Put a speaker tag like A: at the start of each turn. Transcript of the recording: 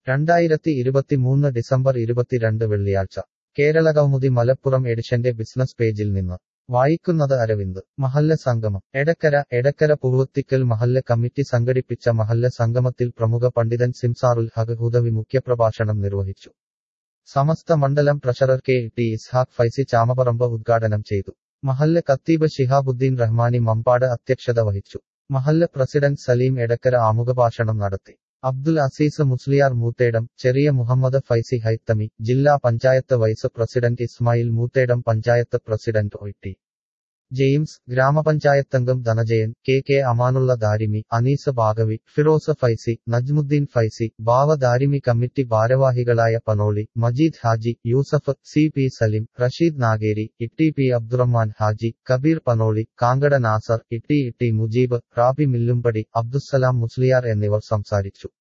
A: രണ്ടായിരത്തി ഇരുപത്തിമൂന്ന് ഡിസംബർ ഇരുപത്തിരണ്ട് വെള്ളിയാഴ്ച കേരളകൗമുദി മലപ്പുറം എഡിഷന്റെ ബിസിനസ് പേജിൽ നിന്ന് വായിക്കുന്നത് അരവിന്ദ് മഹല്ല സംഗമം എടക്കര എടക്കര പുഴുവത്തിക്കൽ മഹല്ല കമ്മിറ്റി സംഘടിപ്പിച്ച മഹല്ല സംഗമത്തിൽ പ്രമുഖ പണ്ഡിതൻ സിംസാറുൽ ഹഖ് ഹുദവി മുഖ്യപ്രഭാഷണം നിർവഹിച്ചു സമസ്ത മണ്ഡലം treasurer K T Ishaq Faizi Chamaparamba ഉദ്ഘാടനം ചെയ്തു മഹല്ല കത്തീബ് ഷിഹാബുദ്ദീൻ റഹ്മാനി മമ്പാട് അധ്യക്ഷത വഹിച്ചു മഹല്ല പ്രസിഡന്റ് സലീം എടക്കര ആമുഖഭാഷണം നടത്തി അബ്ദുൽ അസീസ് മുസ്ലിയാർ മൂത്തേടം ചെറിയ മുഹമ്മദ് ഫൈസി ഹൈത്തമി ജില്ലാ panchayat vice president Ismail Moothedam panchayat president O T James ഗ്രാമപഞ്ചായത്തംഗം Dhananjayan K K Amanulla Darimi Anees Baqavi Firoz Faizi Najmuddin Faizi Bava Darimi committee ഭാരവാഹികളായ Panoli Majeed Haji Yusuf C P Salim Rasheed Nageri Itty P Abdurahman Haji Kabeer Panoli Kankada Nasar Itty Itty Mujeeb Rabi Millumpadi Abdussalam Musliyar എന്നിവർ സംസാരിച്ചു